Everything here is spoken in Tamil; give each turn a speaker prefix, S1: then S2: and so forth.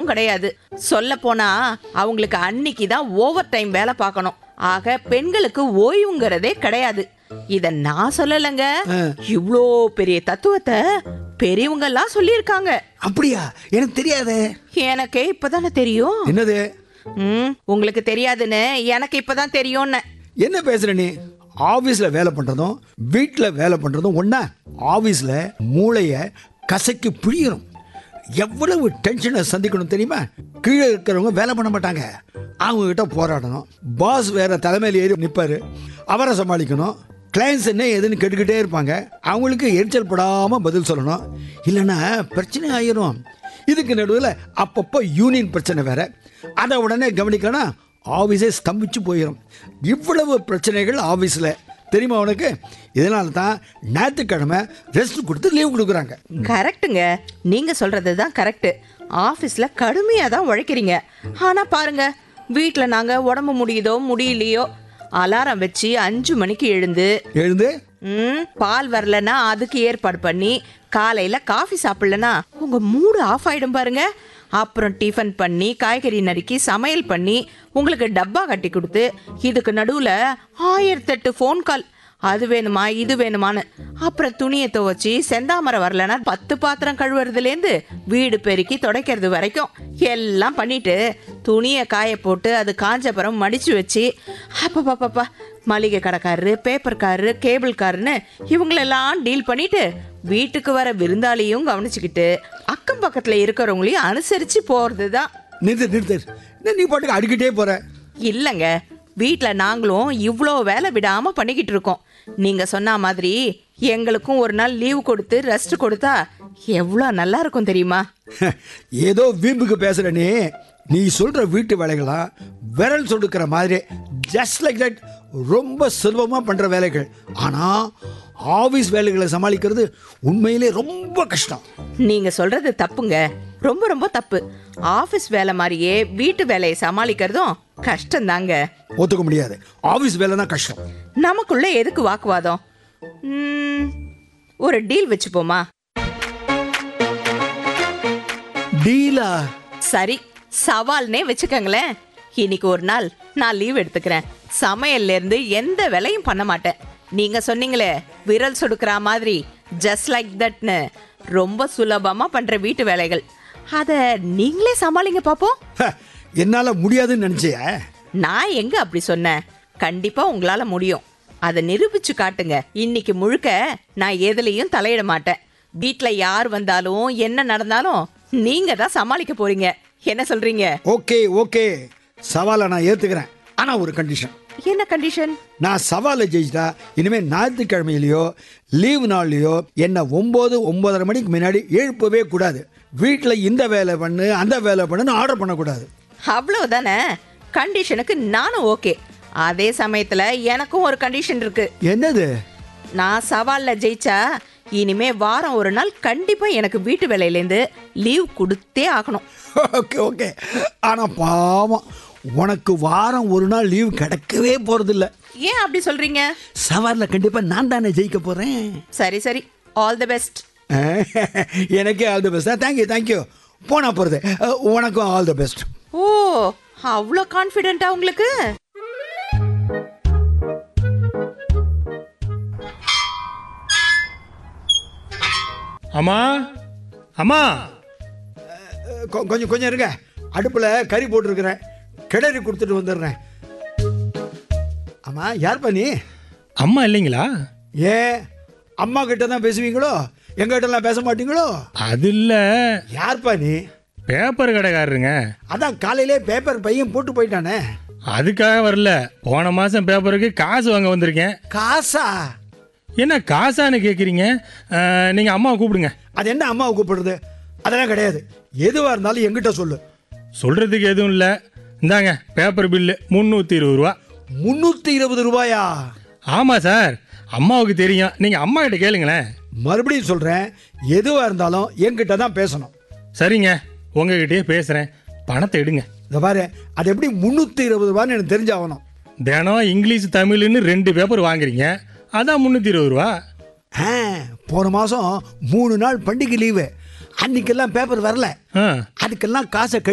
S1: நேரமும் கிடையாது சொல்ல போனா அவங்களுக்கு அன்னைக்கு தான் ஓவர் டைம் வேலை பார்க்கணும் ஆக பெண்களுக்கு ஓய்வுங்கிறதே கிடையாது இத நான் சொல்லலைங்க இவ்ளோ பெரிய தத்துவத்தை பெரியவங்க எல்லாம் சொல்லியிருக்காங்க
S2: அப்படியா எனக்கு தெரியாதே
S1: எனக்கே இப்பதானே தெரியும்
S2: என்னது
S1: ம் உங்களுக்கு தெரியாதுன்னு எனக்கு இப்பதான் தெரியும்னு
S2: என்ன பேசுற நீ ஆபீஸ்ல வேலை பண்றதும் வீட்ல வேலை பண்றதும் ஒண்ணா ஆபீஸ்ல மூளைய கசக்கி பிழியணும் எவ்வளவு டென்ஷனை சந்திக்கணும் தெரியுமா கீழே இருக்கிறவங்க வேலை பண்ண மாட்டாங்க அவங்க கிட்ட போராடணும் பாஸ் வேற தலைமையில் ஏறி நிற்பாரு அவரை சமாளிக்கணும் கிளைண்ட்ஸ் என்ன ஏதுன்னு கேட்டுக்கிட்டே இருப்பாங்க அவங்களுக்கு எரிச்சல் படாமல் பதில் சொல்லணும் இல்லைன்னா பிரச்சனை ஆயிரும் இதுக்கு நடுவில் அப்பப்போ யூனியன் பிரச்சனை வேற அதை உடனே கவனிக்கணும் ஆஃபீஸே ஸ்தம்பிச்சு போயிடும் இவ்வளவு பிரச்சனைகள் ஆஃபீஸில் தெரியுமா உனக்கு இதனால தான் ஞாயிற்றுக்கிழமை ரெஸ்ட் கொடுத்து லீவ் கொடுக்குறாங்க
S1: கரெக்ட்டுங்க நீங்க சொல்றது தான் கரெக்ட் ஆபீஸ்ல கடுமையா தான் உழைக்கிறீங்க ஆனா பாருங்க வீட்ல நாங்க உடம்பு முடியுதோ முடியலையோ அலாரம் வச்சு அஞ்சு மணிக்கு எழுந்து
S2: எழுந்து
S1: ம் பால் வரலன்னா அதுக்கு ஏற்பாடு பண்ணி காலையில காஃபி சாப்பிடலனா உங்க மூடு ஆஃப் ஆயிடும் பாருங்க அப்புறம் டிஃபன் பண்ணி காய்கறி நறுக்கி சமையல் பண்ணி உங்களுக்கு டப்பா கட்டி கொடுத்து இதுக்கு நடுவுல ஆயிரத்தெட்டு ஃபோன் கால் அது வேணுமா இது வேணுமான்னு அப்புறம் துணியை துவைச்சி செந்தாமரை வரலன்னா பத்து பாத்திரம் கழுவுறதுலேருந்து வீடு பெருக்கி துடைக்கிறது வரைக்கும் எல்லாம் பண்ணிட்டு துணியை காய போட்டு அது காஞ்சப்புறம் மடிச்சு வச்சு அப்பப்பப்பா மளிகை கடைக்காரரு பேப்பர்காரரு கேபிள்காரருன்னு இவங்களெல்லாம் டீல் பண்ணிட்டு வீட்டுக்கு வர விருந்தாளியும் கவனிச்சுக்கிட்டு அக்கம் பக்கத்துல இருக்கிறவங்களையும் அனுசரிச்சு போறது தான்
S2: நிறுத்து நிறுத்து என்ன நீ பாட்டுக்கு அடிக்கிட்டே போற
S1: இல்லைங்க வீட்டில் நாங்களும் இவ்வளோ வேலை விடாம பண்ணிக்கிட்டு இருக்கோம் நீங்க சொன்ன மாதிரி எங்களுக்கும் ஒரு நாள் லீவு கொடுத்து ரெஸ்ட் கொடுத்தா எவ்வளோ நல்லா இருக்கும் தெரியுமா
S2: ஏதோ வீம்புக்கு பேசுற நீ நீ சொல்ற வீட்டு வேலைகளா விரல் சொடுக்கிற மாதிரி ஜஸ்ட் லைக் தட் ரொம்ப சுலபமா பண்ற வேலைகள் ஆனா ஆபீஸ் வேலைகளை சமாளிக்கிறது உண்மையிலே ரொம்ப கஷ்டம்
S1: நீங்க சொல்றது தப்புங்க ரொம்ப ரொம்ப தப்பு ஆபீஸ் வேலை மாதிரியே வீட்டு வேலையை சமாளிக்கிறதும் கஷ்டம்தாங்க
S2: ஒத்துக்க முடியாது ஆபீஸ் வேலை தான் கஷ்டம்
S1: நமக்குள்ள எதுக்கு வாக்குவாதம் ம், ஒரு டீல் வச்சுப்போமா
S2: டீலா
S1: சரி சவால்னே வச்சுக்கோங்களேன் இன்னைக்கு ஒரு நாள் நான் லீவ் எடுத்துக்கிறேன் சமையல்ல இருந்து எந்த வேலையும் பண்ண மாட்டேன் நீங்க சொன்னீங்களே விரல் சொடுக்கிற மாதிரி ஜஸ்ட் லைக் தட்னு ரொம்ப சுலபமா பண்ற வீட்டு வேலைகள் அத நீங்களே சமாளிங்க பாப்போம்
S2: ஹ, என்னால முடியாதுன்னு நினைச்சிய
S1: நான் எங்க அப்படி சொன்னேன் கண்டிப்பா உங்களால முடியும் அதை நிரூபிச்சு காட்டுங்க இன்னைக்கு முழுக்க நான் எதுலயும் தலையிட மாட்டேன் வீட்ல யார் வந்தாலும் என்ன நடந்தாலும் நீங்க தான் சமாளிக்க போறீங்க என்ன சொல்றீங்க
S2: ஓகே ஓகே சவாலை நான் ஏத்துக்கிறேன் ஆனா ஒரு கண்டிஷன்
S1: என்ன கண்டிஷன்
S2: நான் சவாலை ஜெயிச்சிட்டா இனிமே ஞாயிற்றுக்கிழமையிலையோ லீவு நாள்லையோ என்னை ஒம்பது ஒன்பதரை மணிக்கு முன்னாடி எழுப்பவே கூடாது வீட்டில் இந்த வேலை பண்ணு அந்த வேலை பண்ணுன்னு ஆர்டர் பண்ணக்கூடாது
S1: அவ்வளவுதானே கண்டிஷனுக்கு நானும் ஓகே அதே சமயத்துல எனக்கும் ஒரு கண்டிஷன் இருக்கு
S2: என்னது
S1: நான் சவால்ல ஜெயிச்சா இனிமே வாரம் ஒரு நாள் கண்டிப்பா எனக்கு வீட்டு வேலையிலேருந்து லீவ் கொடுத்தே ஆகணும்
S2: ஓகே ஓகே ஆனால் பாவம் உனக்கு வாரம் ஒரு நாள் லீவு கிடைக்கவே போகிறதில்ல
S1: ஏன் அப்படி சொல்றீங்க
S2: சவாலில் கண்டிப்பாக நான் தானே ஜெயிக்க போகிறேன்
S1: சரி சரி ஆல் தி பெஸ்ட்
S2: எனக்கே all the best thank you thank you போனா போகிறது உனக்கும் ஆல் தி பெஸ்ட்
S1: ஓ அவ்வளோ கான்ஃபிடென்ட்டா உங்களுக்கு
S3: அம்மா அம்மா
S2: கொஞ்சம் கொஞ்சம் இருங்க அடுப்பில் கறி போட்டிருக்கிறேன் கிளறி கொடுத்துட்டு வந்துடுறேன் ஆமாம் யார்ப்பா நீ
S3: அம்மா இல்லைங்களா
S2: ஏன் அம்மா கிட்ட தான் பேசுவீங்களோ எங்கிட்டலாம் பேச மாட்டீங்களோ
S3: அது இல்லை
S2: யார்ப்பா நீ
S3: பேப்பர் கடைக்காரருங்க
S2: அதான் காலையிலே பேப்பர் பையன் போட்டு போயிட்டானே
S3: அதுக்காக வரல போன மாதம் பேப்பருக்கு காசு வாங்க வந்திருக்கேன்
S2: காசா
S3: என்ன காசான்னு கேட்குறீங்க நீங்கள் அம்மாவை கூப்பிடுங்க
S2: அது என்ன அம்மாவை கூப்பிடுறது அதெல்லாம் கிடையாது எதுவாக இருந்தாலும் எங்கிட்ட சொல்லு
S3: சொல்கிறதுக்கு எதுவும் இல்லை இந்தாங்க பேப்பர் பில்லு முந்நூற்றி இருபது ரூபா
S2: முந்நூற்றி இருபது ரூபாயா
S3: ஆமாம் சார் அம்மாவுக்கு தெரியும் நீங்கள் அம்மா கிட்ட கேளுங்களேன்
S2: மறுபடியும் சொல்கிறேன் எதுவாக இருந்தாலும் என்கிட்ட தான் பேசணும்
S3: சரிங்க உங்ககிட்டயே பேசுகிறேன் பணத்தை எடுங்க
S2: இந்த பாரு அது எப்படி முந்நூற்றி இருபது ரூபான்னு எனக்கு தெரிஞ்சாகணும்
S3: தினம் இங்கிலீஷ் தமிழ்னு ரெண்டு பேப்பர் வாங்குறீங்க அதான் முந்நூற்றி இருபது ரூபா
S2: ஆ போன மாதம் மூணு நாள் பண்டிகை லீவு அன்னைக்கெல்லாம் பேப்பர் வரல
S3: ஆ
S2: அதுக்கெல்லாம் காசை